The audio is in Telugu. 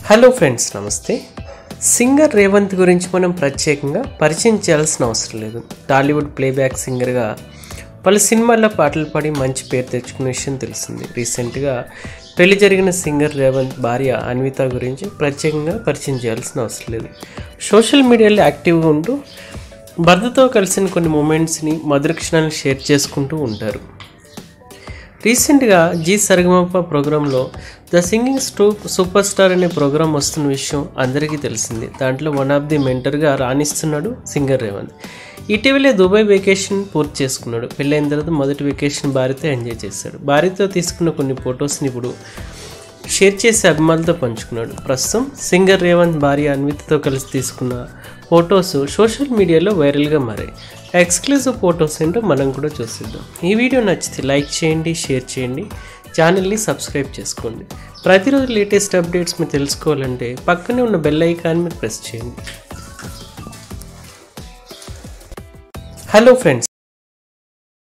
హలో ఫ్రెండ్స్ నమస్తే సింగర్ రేవంత్ గురించి మనం ప్రత్యేకంగా పరిచయం చేయాల్సిన అవసరం లేదు టాలీవుడ్ ప్లేబ్యాక్ సింగర్గా పలు సినిమాల్లో పాటలు పాడి మంచి పేరు తెచ్చుకున్న విషయం తెలిసింది రీసెంట్గా పెళ్లి జరిగిన సింగర్ రేవంత్ భార్య అన్విత గురించి ప్రత్యేకంగా పరిచయం చేయాల్సిన అవసరం లేదు సోషల్ మీడియాలో యాక్టివ్గా ఉంటూ భర్తతో కలిసిన కొన్ని మూమెంట్స్ని మధుర క్షణాలను షేర్ చేసుకుంటూ ఉంటారు రీసెంట్గా జీ సరిగమప ప్రోగ్రాంలో ద సింగింగ్ స్టూ సూపర్ స్టార్ అనే ప్రోగ్రాం వస్తున్న విషయం అందరికీ తెలిసింది దాంట్లో వన్ ఆఫ్ ది మెంటర్గా రాణిస్తున్నాడు సింగర్ రేవంత్ ఇటీవలే దుబాయ్ వెకేషన్ పూర్తి చేసుకున్నాడు పెళ్ళైన తర్వాత మొదటి వెకేషన్ భార్యతో ఎంజాయ్ చేశాడు భార్యతో తీసుకున్న కొన్ని ఫొటోస్ని ఇప్పుడు షేర్ చేసి అభిమానులతో పంచుకున్నాడు ప్రస్తుతం సింగర్ రేవంత్ భార్య అన్వితతో కలిసి తీసుకున్న ఫొటోస్ సోషల్ మీడియాలో వైరల్గా మారాయి ఎక్స్క్లూజివ్ ఫొటోస్ ఏంటో మనం కూడా చూసిద్దాం ఈ వీడియో నచ్చితే లైక్ చేయండి షేర్ చేయండి ఛానల్ని సబ్స్క్రైబ్ చేసుకోండి ప్రతిరోజు లేటెస్ట్ అప్డేట్స్ మీరు తెలుసుకోవాలంటే పక్కనే ఉన్న బెల్ ఐకాన్ మీరు ప్రెస్ చేయండి హలో ఫ్రెండ్స్